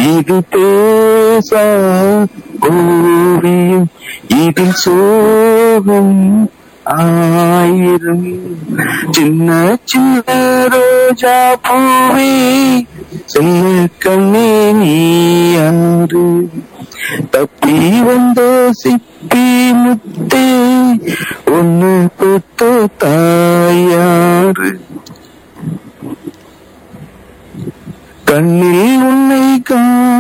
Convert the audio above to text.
இது பேசா ஓவியம் இதில் சோகம் ஆயிரம் சின்ன சின்ன ரோஜா பூவே சின்ன கண்ணே நீ யாரு தப்பி வந்த சிப்பி முத்தே ஒன்னு தொட்ட தாயாரு கண்ணில் உன்னை கா